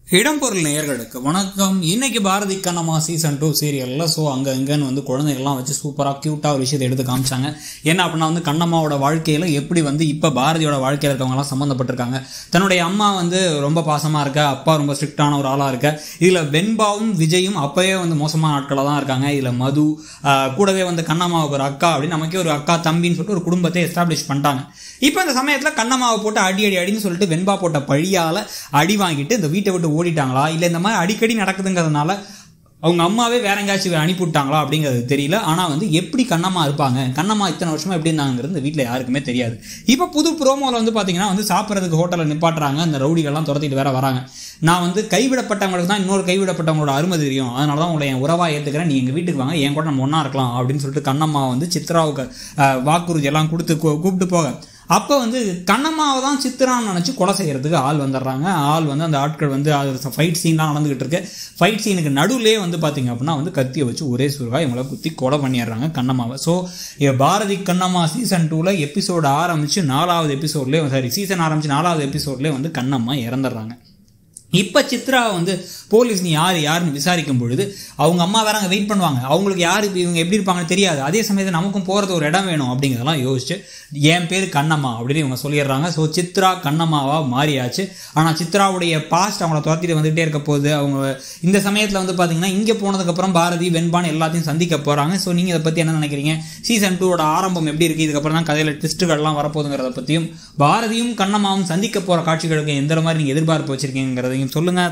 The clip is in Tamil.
இடம்பொருள் நேயர்களுக்கு வணக்கம் இன்னைக்கு பாரதி கண்ணம்மா சீசன் டூ சீரியலில் ஸோ அங்கே இங்கேன்னு வந்து குழந்தைகள்லாம் வச்சு சூப்பராக க்யூட்டாக ஒரு விஷயத்தை எடுத்து காமிச்சாங்க என்ன அப்படின்னா வந்து கண்ணம்மாவோட வாழ்க்கையில் எப்படி வந்து இப்போ பாரதியோட வாழ்க்கையில் இருக்கவங்கலாம் சம்மந்தப்பட்டிருக்காங்க தன்னுடைய அம்மா வந்து ரொம்ப பாசமாக இருக்க அப்பா ரொம்ப ஸ்ட்ரிக்டான ஒரு ஆளாக இருக்க இதில் வெண்பாவும் விஜயும் அப்போவே வந்து மோசமான ஆட்களாக தான் இருக்காங்க இதில் மது ஆஹ் கூடவே வந்து கண்ணம்மாவுக்கு ஒரு அக்கா அப்படின்னு நமக்கே ஒரு அக்கா தம்பின்னு சொல்லிட்டு ஒரு குடும்பத்தை எஸ்டாப்ளிஷ் பண்ணிட்டாங்க இப்போ இந்த சமயத்தில் கண்ணம்மாவை போட்டு அடி அடி அடின்னு சொல்லிட்டு வெண்பா போட்ட பழியால் அடி வாங்கிட்டு இந்த வீட்டை விட்டு ஓடிட்டாங்களா இல்லை இந்த மாதிரி அடிக்கடி நடக்குதுங்கிறதுனால அவங்க அம்மாவே வேற எங்கேயாச்சும் அனுப்பிவிட்டாங்களா அப்படிங்கிறது தெரியல ஆனால் வந்து எப்படி கண்ணம்மா இருப்பாங்க கண்ணம்மா இத்தனை வருஷமா எப்படி இருந்தாங்கிறது இந்த வீட்டில் யாருக்குமே தெரியாது இப்போ புது ப்ரோமோவில் வந்து பார்த்தீங்கன்னா வந்து சாப்பிட்றதுக்கு ஹோட்டலில் நிப்பாட்டுறாங்க அந்த ரவுடிகள்லாம் துரத்திட்டு வேற வராங்க நான் வந்து கைவிடப்பட்டவங்களுக்கு தான் இன்னொரு கைவிடப்பட்டவங்களோட அருமை தெரியும் அதனால தான் உங்களை என் உறவாக ஏற்றுக்கிறேன் நீ எங்கள் வீட்டுக்கு வாங்க என் கூட நம்ம ஒன்றா இருக்கலாம் அப்படின்னு சொல்லிட்டு கண்ணம்மா வந்து சித்ராவுக்கு அஹ், வாக்குறுதி எல்லாம் கொடுத்து கூ- கூப்பிட்டு போக அப்போ வந்து கண்ணம்மாவை தான் சித்திரான்னு நினச்சி கொலை செய்யறதுக்கு ஆள் வந்துடுறாங்க ஆள் வந்து அந்த ஆட்கள் வந்து அது ஃபைட் சீன்லாம் நடந்துகிட்டு இருக்கு ஃபைட் சீனுக்கு நடுவுலே வந்து பார்த்தீங்க அப்படின்னா வந்து கத்தியை வச்சு ஒரே சுருகா இவங்கள குத்தி கொலை பண்ணிடுறாங்க கண்ணம்மாவை ஸோ பாரதி கண்ணம்மா சீசன் டூவில் எபிசோடு ஆரம்பித்து நாலாவது எபிசோட்லேயே சாரி சீசன் ஆரம்பித்து நாலாவது எபிசோட்லேயே வந்து கண்ணம்மா இறந்துடுறாங்க இப்போ சித்ரா வந்து போலீஸ் நீ யார் யாருன்னு விசாரிக்கும் பொழுது அவங்க அம்மா வேற அங்கே வெயிட் பண்ணுவாங்க அவங்களுக்கு யார் இப்போ இவங்க எப்படி இருப்பாங்கன்னு தெரியாது அதே சமயத்தில் நமக்கும் போகிறது ஒரு இடம் வேணும் அப்படிங்கிறதெல்லாம் யோசிச்சு என் பேர் கண்ணம்மா அப்படின்னு இவங்க சொல்லிடுறாங்க ஸோ சித்ரா கண்ணம்மாவாக மாறியாச்சு ஆனால் சித்ராவுடைய பாஸ்ட் அவங்கள துரத்திட்டு வந்துகிட்டே இருக்க போகுது அவங்க இந்த சமயத்தில் வந்து பார்த்தீங்கன்னா இங்கே போனதுக்கப்புறம் பாரதி வெண்பான் எல்லாத்தையும் சந்திக்க போகிறாங்க ஸோ நீங்கள் இதை பற்றி என்ன நினைக்கிறீங்க சீசன் டூவோட ஆரம்பம் எப்படி இருக்குது இதுக்கப்புறம் தான் கதையில் ட்விஸ்ட்டுகள்லாம் வரப்போகுதுங்கிறத பற்றியும் பாரதியும் கண்ணம்மாவும் சந்திக்க போகிற காட்சிகளுக்கு எந்த மாதிரி நீங்கள் எதிர்பார்ப்பு வச்சிருக்கீங்கிறதையும் சொல்லுங்கள்